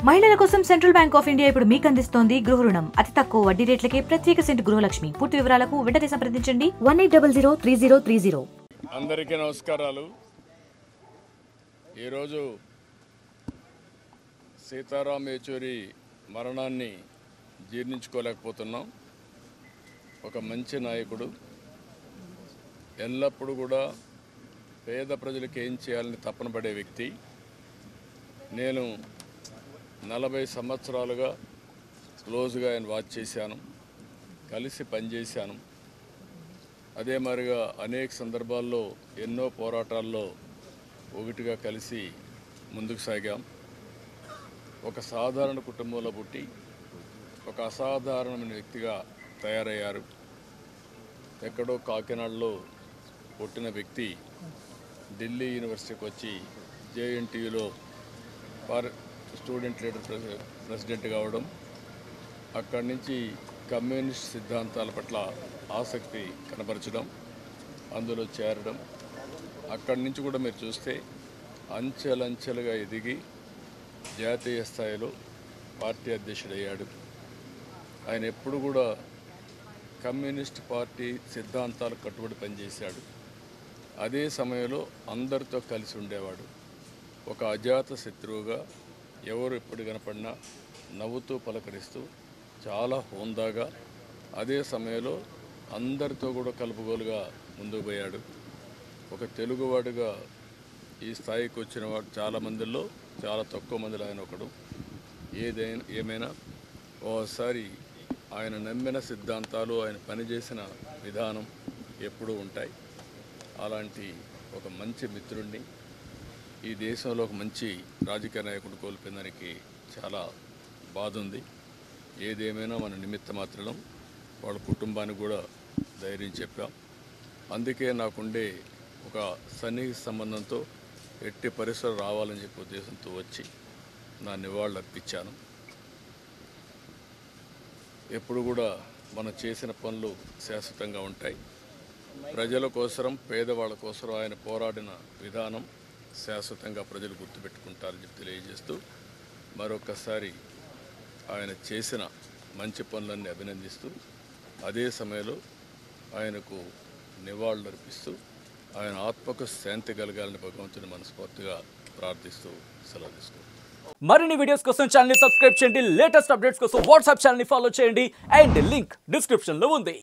మహిళల కోసం central bank of India ఇప్పుడు మీకు అందిస్తోంది గృహ రుణం అతి తక్కువ వడ్డీ రేట్లకే ప్రత్యేక సెంట్ గృహలక్ష్మి పూర్తి వివరాలకు వెంటనే సంప్రదించండి one eight double zero three zero three zero అందరికీ నమస్కారాలు ఈరోజు సీతారాం యేచూరి మరణాన్ని జీర్ణించుకోలేకపోతున్నాం ఒక మంచి నాయకుడు ఎల్లప్పుడూ కూడా పేద ప్రజలకు ఏం చేయాలని తపన పడే వ్యక్తి నేను నలభై సంవత్సరాలుగా క్లోజ్గా ఆయన వాచ్ చేశాను కలిసి పనిచేశాను అదే మాదిరిగా అనేక సందర్భాల్లో ఎన్నో పోరాటాల్లో ఒకటిగా కలిసి ముందుకు సాగాం ఒక సాధారణ కుటుంబంలో పుట్టి ఒక అసాధారణమైన వ్యక్తిగా తయారయ్యారు ఎక్కడో కాకినాడలో పుట్టిన వ్యక్తి ఢిల్లీ యూనివర్సిటీకి వచ్చి జేఎన్టీయూలో ఫర్ స్టూడెంట్ లీడర్ ప్రెసి- ప్రెసిడెంట్ కావడం అక్కడి నుంచి కమ్యూనిస్ట్ సిద్ధాంతాల పట్ల ఆసక్తి కనపరచడం అందులో చేరడం అక్కడి నుంచి కూడా మీరు చూస్తే అంచెలంచెలుగా ఎదిగి జాతీయ స్థాయిలో పార్టీ అధ్యక్షుడయ్యాడు ఆయన ఎప్పుడు కూడా కమ్యూనిస్ట్ పార్టీ సిద్ధాంతాలకు కట్టుబడి పనిచేశాడు అదే సమయంలో అందరితో కలిసి ఉండేవాడు ఒక అజాత శత్రువుగా ఎవరు ఎప్పుడు కనపడినా నవ్వుతూ పలకరిస్తూ చాలా హోందాగా అదే సమయంలో అందరితో కూడా కలుపుగోలుగా ముందుకు పోయాడు ఒక తెలుగువాడుగా ఈ స్థాయికి వచ్చిన వాడు చాలా మందిలో చాలా తక్కువ మందిలో ఆయన ఒకడు ఏదైనా ఏమైనా ఓసారి ఆయన నమ్మిన సిద్ధాంతాలు ఆయన పనిచేసిన విధానం ఎప్పుడూ ఉంటాయి అలాంటి ఒక మంచి మిత్రుడిని ఈ దేశంలో ఒక మంచి రాజకీయ నాయకుడు కోల్పోయిన దానికి చాలా బాధ ఉంది ఏదేమైనా మన నిమిత్త మాత్రం వాళ్ళ కుటుంబానికి కూడా ధైర్యం చెప్పాం అందుకే నాకుండే ఒక సన్నిహిత సంబంధంతో ఎట్టి పరిసరాలు రావాలని చెప్పే ఉద్దేశంతో వచ్చి నా నివాళులు అర్పించాను ఎప్పుడు కూడా మనం చేసిన పనులు శాశ్వతంగా ఉంటాయి ప్రజల కోసరం పేదవాళ్ళ కోసం ఆయన పోరాడిన విధానం శాశ్వతంగా ప్రజలు గుర్తుపెట్టుకుంటారని చెప్పి తెలియజేస్తూ మరొకసారి ఆయన చేసిన మంచి పనులన్నీ అభినందిస్తూ అదే సమయంలో ఆయనకు నివాళులు అర్పిస్తూ ఆయన ఆత్మకు శాంతి కలగాలని భగవంతుని మనస్ఫూర్తిగా ప్రార్థిస్తూ సెలవు తీసుకుంటాను మరిన్ని వీడియోస్ కోసం ఛానల్ సబ్స్క్రైబ్ చేయండి లేటెస్ట్ అప్డేట్స్ కోసం వాట్సాప్ ఛానల్ ఫాలో చేయండి అండ్ లింక్ డిస్క్రిప్షన్ లో ఉంది